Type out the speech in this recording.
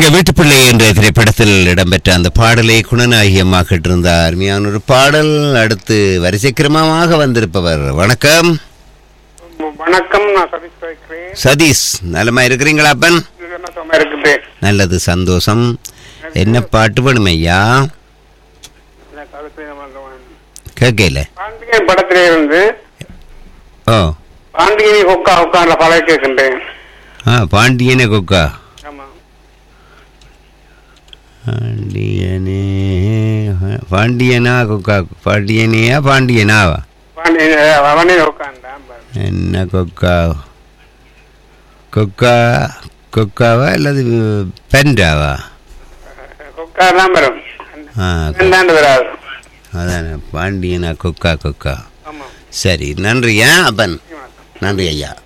எங்க வீட்டுப்பிள்ளை என்ற திரைப்படத்தில் இடம்பெற்ற அந்த பாடலை குணநாயகி அம்மா கேட்டிருந்தார் அருமையான ஒரு பாடல் அடுத்து வரிசைக்கிரமமாக வந்திருப்பவர் வணக்கம் வணக்கம் நான் சதீஷ் பேசுகிறேன் சதீஷ் நலமா இருக்கிறீங்களா அப்பன் இது என்ன சும்மா இருக்குது நல்லது சந்தோஷம் என்ன பாட்டு வேணும் ஐயா எனக்கு அதுக்கு நம்ம அந்த one. கேட்கல பாண்டியன் படத்திலே இருந்து ஓ பாண்டியனி ஹொக்கா ஹொக்கான்ற பழைய கேட்கின்றேன் ஆ பாண்டியனே கொக்கா ஆமா பாண்டியனே பாண்டியனா கொக்கா பாண்டியனையா பாண்டியனாவா பாண்டியன் அவனே ஹொக்கான்டான் என்ன கொக்கா கொக்கா கொக்காவா அல்லது பென்டாவா ஹொக்கா தான் வரும் ஆ ரெண்டாண்டு வராது அதானே பாண்டியனா கொக்கா கொக்கா ஆமா சரி நன்றியா அப்பன் வணக்கம் நன்றி ஐயா